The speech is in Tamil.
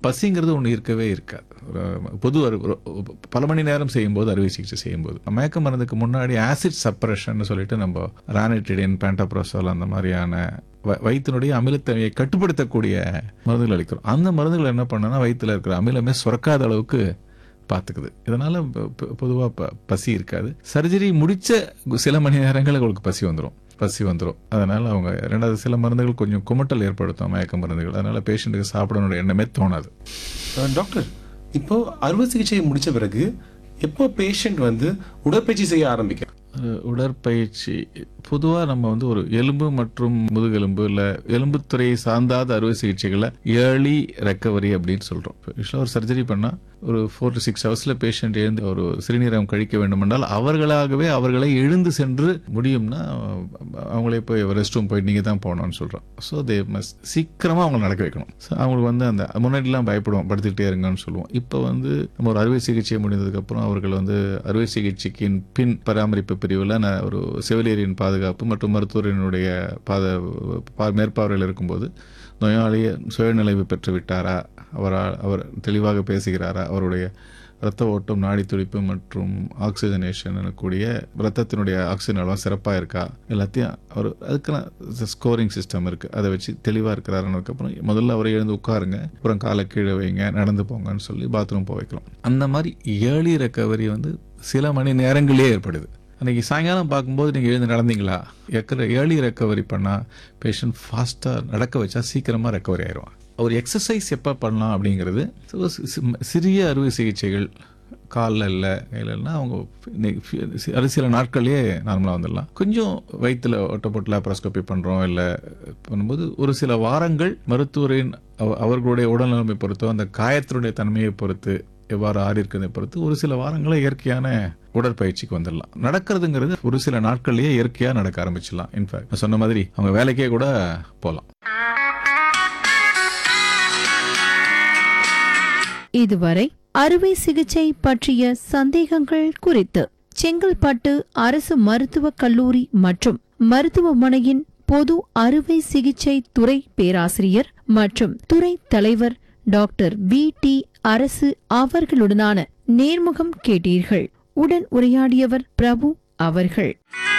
பசிங்கிறது ஒன்று இருக்கவே இருக்காது ஒரு பொது அறு- ஒரு- பல மணி நேரம் செய்யும்போது அறுவை சிகிச்சை செய்யும்போது மயக்க மருந்துக்கு முன்னாடி ஆசிட் சப்ரஷன் சொல்லிட்டு நம்ம ரானிட்டிடின் பேண்டாப்ரோசோல் அந்த மாதிரியான வ- வயிற்றினுடைய அமிலத்தன்மையை கட்டுப்படுத்தக்கூடிய மருந்துகள் அளிக்கிறோம் அந்த மருந்துகள் என்ன பண்ணனா வயிற்றில் இருக்கிற அமிலமே சுரக்காத அளவுக்கு பார்த்துக்குது இதனால பொதுவாக பசி இருக்காது சர்ஜரி முடிச்ச சில மணி நேரங்கள் அவங்களுக்கு பசி வந்துடும் பசி வந்துடும் அதனால அவங்க ரெண்டாவது சில மருந்துகள் கொஞ்சம் குமட்டல் ஏற்படுத்தும் மயக்க மருந்துகள் அதனால பேஷண்ட்டுக்கு சாப்பிடணுன்ற எண்ணமே தோணாது அஹ் டாக்டர் இப்போ அறுவை சிகிச்சை முடிச்ச பிறகு எப்போ பேஷண்ட் வந்து உடற்பயிற்சி செய்ய ஆரம்பிக்க ஒரு உடற்பயிற்சி பொதுவாக நம்ம வந்து ஒரு எலும்பு மற்றும் முதுகெலும்பு இல்லை எலும்புத்துறையை சார்ந்தாத அறுவை சிகிச்சைகளை ஏர்லி ரெக்கவரி அப்படின்னு சொல்கிறோம் யூஸ்வலாக ஒரு சர்ஜரி பண்ணால் ஒரு ஃபோர் டு சிக்ஸ் ஹவர்ஸில் பேஷண்ட் எழுந்து ஒரு சிறுநீரகம் கழிக்க வேண்டுமென்றால் அவர்களாகவே அவர்களை எழுந்து சென்று முடியும்னா அவங்களே போய் ரெஸ்ட் ரூம் போய் நீங்கள் தான் போகணும்னு சொல்கிறோம் ஸோ தே மஸ்ட் சீக்கிரமாக அவங்களை நடக்க வைக்கணும் ஸோ அவங்களுக்கு வந்து அந்த முன்னாடிலாம் பயப்படுவோம் படுத்துக்கிட்டே இருங்கன்னு சொல்லுவோம் இப்போ வந்து நம்ம ஒரு அறுவை சிகிச்சை முடிந்ததுக்கப்புறம் அவர்கள் வந்து அறுவை சிகிச்சைக்கின் பின் பராமரிப்பு பிரிவில் நான் ஒரு செவிலியரின் பாதுகாப்பு மற்றும் மருத்துவரினுடைய பாத பா- மேற்பார்வையில் இருக்கும்போது நோயாளியை சுயநிலைவு பெற்று விட்டாரா அவரால் அவர் தெளிவாக பேசுகிறாரா அவருடைய இரத்த ஓட்டம் நாடி துடிப்பு மற்றும் ஆக்சிஜனேஷன் கூடிய ரத்தத்தினுடைய ஆக்சிஜன் அளவு சிறப்பாக இருக்கா எல்லாத்தையும் அவர் அதுக்கான ஸ்கோரிங் சிஸ்டம் இருக்கு அதை வச்சு தெளிவாக இருக்கிறாருன்னதுக்கப்புறம் முதல்ல அவரை எழுந்து உட்காருங்க அப்புறம் காலை கீழே வைங்க நடந்து போங்கன்னு சொல்லி பாத்ரூம் போக வைக்கலாம் அந்த மாதிரி ஏர்லி ரெக்கவரி வந்து சில மணி நேரங்களே ஏற்படுது அன்னைக்கு சாயங்காலம் பார்க்கும்போது நீங்கள் எழுந்து நடந்தீங்களா எக்கிற ஏர்லி ரெக்கவரி பண்ணால் பேஷண்ட் ஃபாஸ்ட்டாக நடக்க வச்சா சீக்கிரமாக ரெக்கவரி ஆயிடுவான் ஒரு எக்ஸசைஸ் எப்போ பண்ணலாம் அப்படிங்கிறது so சி- சி- சிறிய அறுவை சிகிச்சைகள் காலில் இல்லை கையிலன்னா அவங்க இன்னைக்கு ஃபி- சி- அது சில நாட்கள்லேயே நார்மலாக வந்துடலாம் கொஞ்சம் வயிற்றில் ஒட்டப்பட்டு லேப்ரோஸ்கோபி பண்ணுறோம் இல்லை பண்ணும்போது ஒரு சில வாரங்கள் மருத்துவரின் அவ- அவர்களுடைய உடல்நிலைமை பொறுத்தோ அந்த காயத்தினுடைய தன்மையை பொறுத்து எவ்வாறு ஆறி இருக்கிறதை பொறுத்து ஒரு சில வாரங்களே இயற்கையான உடற்பயிற்சிக்கு வந்துடலாம் நடக்கிறதுங்கிறது ஒரு சில நாட்கள்லயே இயற்கையாக நடக்க ஆரம்பிச்சிடலாம் இன்ஃபேக்ட் நான் சொன்ன மாதிரி அவங்க வேலைக்கே கூட போகலாம் இதுவரை அறுவை சிகிச்சை பற்றிய சந்தேகங்கள் குறித்து செங்கல்பட்டு அரசு மருத்துவக் கல்லூரி மற்றும் மருத்துவமனையின் பொது அறுவை சிகிச்சை துறை பேராசிரியர் மற்றும் துறை தலைவர் டாக்டர் வி டி அரசு அவர்களுடனான நேர்முகம் கேட்டீர்கள் உடன் உரையாடியவர் பிரபு அவர்கள்